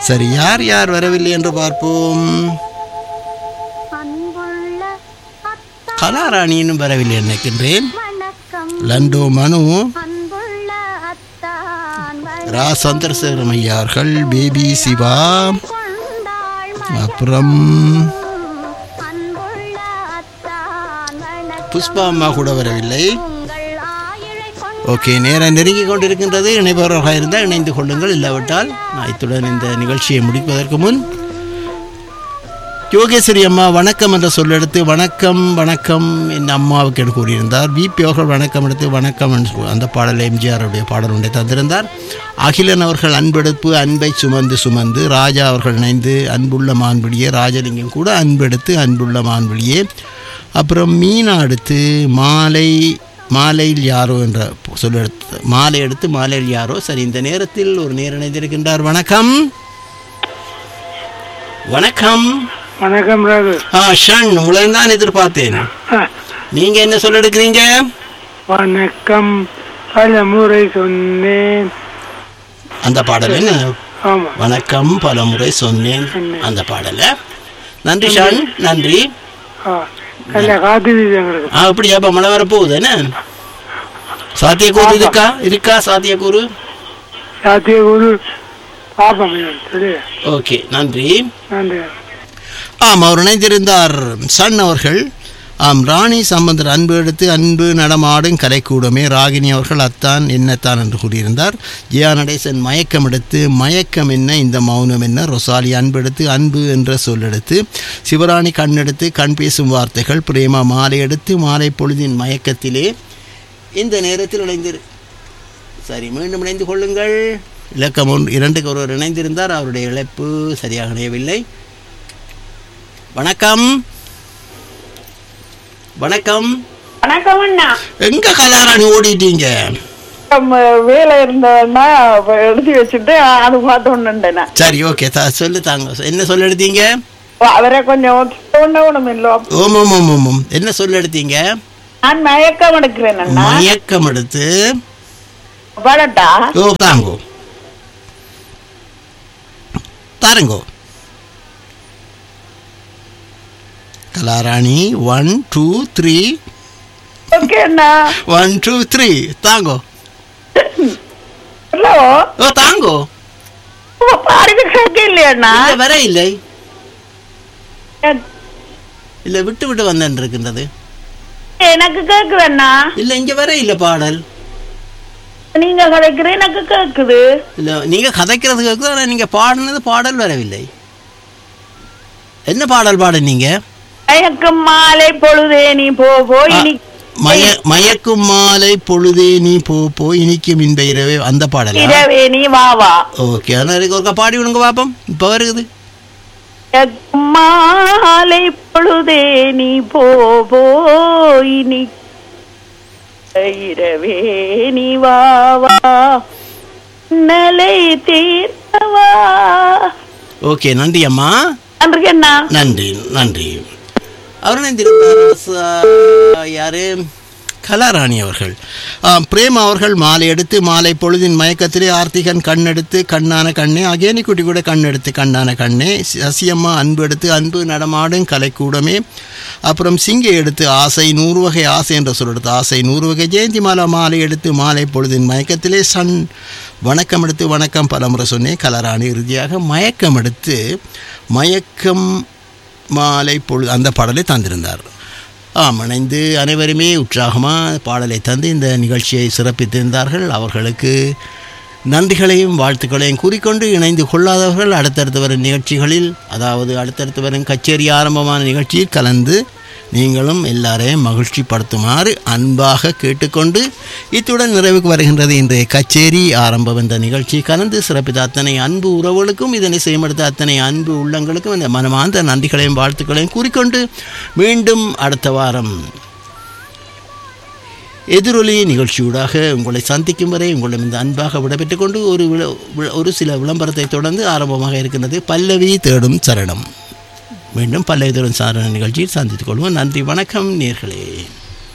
சரி யார் யார் வரவில்லை என்று பார்ப்போம் அன்புள்ள அத்தா கலாராணி இன்னும் வரவில்லை நினைக்கின்றேன் வணக்கம் லண்டோ மனு அன்புள்ள அத்தான் ரா சந்திரசேகரம் ஐயா அவர்கள் பேபி சிவா கொண்டாள் அப்புறம் அன்புள்ள அத்தான் வணக்கம் புஷ்பா அம்மா கூட வரவில்லை உங்கள் ஆயிழை கொண்டு ஓகே நேரம் நெருங்கி கொண்டிருக்கின்றது இணைபவர்களாக இருந்தால் இணைந்து கொள்ளுங்கள் இல்லாவிட்டால் நான் இத்துடன் இந்த நிகழ்ச்சியை முடிப்பதற்கு முன் யோகேஸ்வரி அம்மா வணக்கம் என்ற சொல்லெடுத்து வணக்கம் வணக்கம் என் அம்மாவுக்கு என்று கூறியிருந்தார் பிபி அவர்கள் வணக்கம் எடுத்து வணக்கம் என்று சொ- அந்த பாடலை எம்ஜிஆருடைய பாடல் ஒன்றை தந்திருந்தார் அகிலன் அவர்கள் அன்பெடுப்பு அன்பை சுமந்து சுமந்து ராஜா அவர்கள் இணைந்து அன்புள்ள மான்பிடியே ராஜலிங்கம் கூட அன்பெடுத்து அன்புள்ள மான்பிடியே அப்புறம் மீனா அடுத்து மாலை மாலையில் யாரோ என்ற சொல்லெடுத்து மாலை எடுத்து மாலையில் யாரோ சரி இந்த நேரத்தில் ஒரு நேர் இணைந்திருக்கின்றார் வணக்கம் வணக்கம் வணக்கம் ராகு ஆ ஷன் உங்களை தான் எதிர்பார்த்தேன் ஆ, நீங்க என்ன சொல்ல எடுக்கிறீங்க வணக்கம் பல முறை சொன்னேன் அந்த பாடல் என்ன ஆமா வணக்கம் பல முறை சொன்னேன் அந்த பாடல நன்றி ஷான் நன்றி ஆ, நல்ல காத்துது எங்களுக்கு ஆ அப்படியா அப்ப மழை வர போகுது என்ன சாத்தியக்கூறு இருக்கா இருக்கா சாத்தியக்கூறு சாத்திய குரு பாப்பம் சொல்லி ஓகே நன்றி நன்றி ஆம் அவர் இணைந்திருந்தார் சன் அவர்கள் ஆம் ராணி சம்பந்தர் அன்பு எடுத்து அன்பு நடமாடும் கலைக்கூடமே ராகினி அவர்கள் அத்தான் என்னத்தான் என்று கூறியிருந்தார் ஜியா நடேசன் மயக்கம் எடுத்து மயக்கம் என்ன இந்த மௌனம் என்ன ரொசாலி அன்பு எடுத்து அன்பு என்ற சொல்லெடுத்து சிவராணி கண் எடுத்து கண் பேசும் வார்த்தைகள் பிரேமா மாலை எடுத்து மாலை பொழுதின் மயக்கத்திலே இந்த நேரத்தில் இணைந்திரு சரி மீண்டும் இணைந்து கொள்ளுங்கள் இலக்கம் ஒன்று இரண்டுக்கு ஒருவர் இணைந்திருந்தார் அவருடைய இழப்பு சரியாக இணையவில்லை வணக்கம் வணக்கம் வணக்கம் அண்ணா எங்க கலாராணி ஓடிட்டீங்க நம்ம வேலை இருந்ததுன்னா அப்ப எழுதி வச்சுட்டு அது பார்த்தோன்னு சரி ஓகே தா சொல்லு தாங்க என்ன சொல்ல எடுத்தீங்க அவரை கொஞ்சம் தோண்டவனும் இல்லோ ஓம் ஓம் ஓம் ஓம் ஓம் என்ன சொல்ல எடுத்தீங்க நான் மயக்கம் எடுக்கிறேன் அண்ணா மயக்கம் எடுத்து படட்டா ஓ தாங்கோ தாருங்கோ Kalarani one two three okay அண்ணா ஒன் டூ த்ரீ தாங்கோ ஹலோ ஓ தாங்கோ பாருங்க கேட்க இல்லையண்ணா இல்ல வர இல்லை இல்ல விட்டு விட்டு வந்துட்டு இருக்கின்றது எனக்கு கேக்குதண்ணா இல்ல இங்க வர இல்ல பாடல் நீங்க கதைக்கிற எனக்கு கேக்குது இல்ல நீங்க கதைக்கிறது கேக்குது ஆனா நீங்க பாடினது பாடல் வரவில்லை என்ன பாடல் பாடுனீங்க மயக்கம் மாலை பொழுதே நீ போ போய் ஆ, நீ மய மயக்கும் மாலை பொழுதே நீ போ போ இனிக்கும் இன்ப இரவே அந்த பாடலா இரவே நீ வா வா ஓகே அதனால எனக்கு ஒருக்கா பாடி விடுங்க பாப்போம் இப்ப வருகுது மயக்கம் மாலை பொழுதே நீ போ போய் நீ இரவே நீ வா வா நலை தீர்த்தவா ஓகே நன்றி அம்மா நன்றி அண்ணா நன்றி நன்றி அவர் இணைந்திருந்தார் ச- யாரு கலாராணி அவர்கள் ஆம், பிரேம் அவர்கள் மாலை எடுத்து மாலை பொழுதின் மயக்கத்திலே ஆர்த்திகன் கண் எடுத்து கண்ணான கண்ணே அகேனிக்குட்டி கூட கண் எடுத்து கண்ணான கண்ணே சசியம்மா அன்பு எடுத்து அன்பு நடமாடும் கலைக்கூடமே அப்புறம் சிங்கை எடுத்து ஆசை நூறு வகை ஆசை என்ற சொல் எடுத்து ஆசை நூறு வகை ஜெயந்தி மாலா மாலை எடுத்து மாலை பொழுதின் மயக்கத்திலே சன் வணக்கம் எடுத்து வணக்கம் பலமுறை சொன்னேன் கலராணி இறுதியாக மயக்கம் எடுத்து மயக்கம் மாலை பொழுது அந்த பாடலை தந்திருந்தார் ஆம் இணைந்து அனைவருமே உற்சாகமாக பாடலை தந்து இந்த நிகழ்ச்சியை சிறப்பித்திருந்தார்கள் அவர்களுக்கு நன்றிகளையும் வாழ்த்துக்களையும் கூறிக்கொண்டு இணைந்து கொள்ளாதவர்கள் அடுத்தடுத்து வரும் நிகழ்ச்சிகளில் அதாவது அடுத்தடுத்து வரும் கச்சேரி ஆரம்பமான நிகழ்ச்சியில் கலந்து நீங்களும் எல்லாரையும் மகிழ்ச்சிப்படுத்துமாறு அன்பாக கேட்டுக்கொண்டு இத்துடன் நிறைவுக்கு வருகின்றது இன்றைய கச்சேரி ஆரம்பம் இந்த நிகழ்ச்சி கலந்து சிறப்பித்த அத்தனை அன்பு உறவுகளுக்கும் இதனை செய்யப்படுத்த அத்தனை அன்பு உள்ளங்களுக்கும் இந்த மனமார்ந்த நன்றிகளையும் வாழ்த்துக்களையும் கூறிக்கொண்டு மீண்டும் அடுத்த வாரம் எதிரொலி நிகழ்ச்சியூடாக உங்களை சந்திக்கும் வரை உங்களிடம் இந்த அன்பாக விடைபெற்றுக் கொண்டு ஒரு விள- விள- ஒரு சில விளம்பரத்தை தொடர்ந்து ஆரம்பமாக இருக்கின்றது பல்லவி தேடும் சரணம் மீண்டும் பல்லவி தேடும் சரண நிகழ்ச்சியில் சந்தித்துக் கொள்வோம் நன்றி வணக்கம் நேர்களே